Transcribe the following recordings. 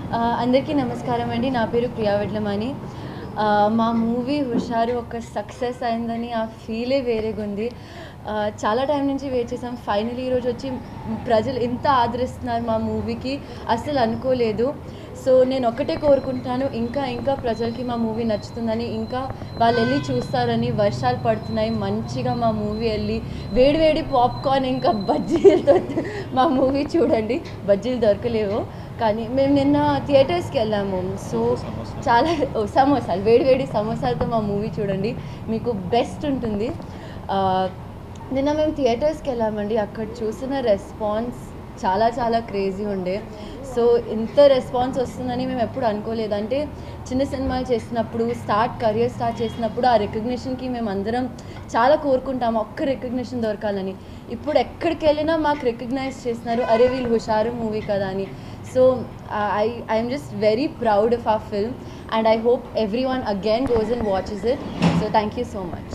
ఆ, అందరికీ నమస్కారం అండి నా పేరు ప్రియా వెడ్లమని ఆ, మా మూవీ హుషారు ఒక సక్సెస్ అయిందని ఆ ఫీలే వేరేగా ఉంది ఆ, చాలా టైం నుంచి వెయిట్ చేసాం ఫైనల్ ఈరోజు వచ్చి ప్రజలు ఇంత ఆదరిస్తున్నారు మా మూవీకి అసలు అనుకోలేదు సో నేను ఒకటే కోరుకుంటున్నాను ఇంకా ఇంకా ప్రజలకి మా మూవీ నచ్చుతుందని ఇంకా వాళ్ళు వెళ్ళి చూస్తారని వర్షాలు పడుతున్నాయి మంచిగా మా మూవీ వెళ్ళి వేడివేడి పాప్కార్న్ ఇంకా బజ్జీలతో మా మూవీ చూడండి బజ్జీలు దొరకలేవు కానీ మేము నిన్న థియేటర్స్కి వెళ్ళాము సో చాలా ఓ, సమోసాలు వేడివేడి సమోసాలతో మా మూవీ చూడండి మీకు బెస్ట్ ఉంటుంది ఆ, నిన్న మేము థియేటర్స్కి వెళ్ళామండి అక్కడ చూసిన రెస్పాన్స్ చాలా చాలా క్రేజీ ఉండే సో ఇంత రెస్పాన్స్ వస్తుందని మేము ఎప్పుడు అనుకోలేదు అంటే చిన్న సినిమాలు చేసినప్పుడు స్టార్ట్ కెరియర్ స్టార్ట్ చేసినప్పుడు ఆ రికగ్నిషన్కి మేము అందరం చాలా కోరుకుంటాం ఒక్క రికగ్నిషన్ దొరకాలని ఇప్పుడు ఎక్కడికి వెళ్ళినా మాకు రికగ్నైజ్ చేస్తున్నారు అరే వీళ్ళు హుషారు మూవీ కదా అని so I I'm just very proud of a film and I hope everyone again goes and watches it so thank you so much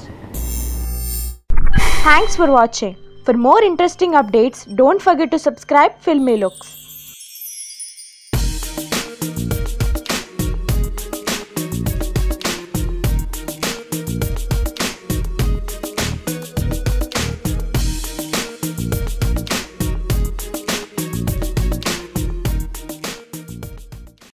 Thanks for watching. For more interesting updates, don't forget to subscribe Filmy Looks.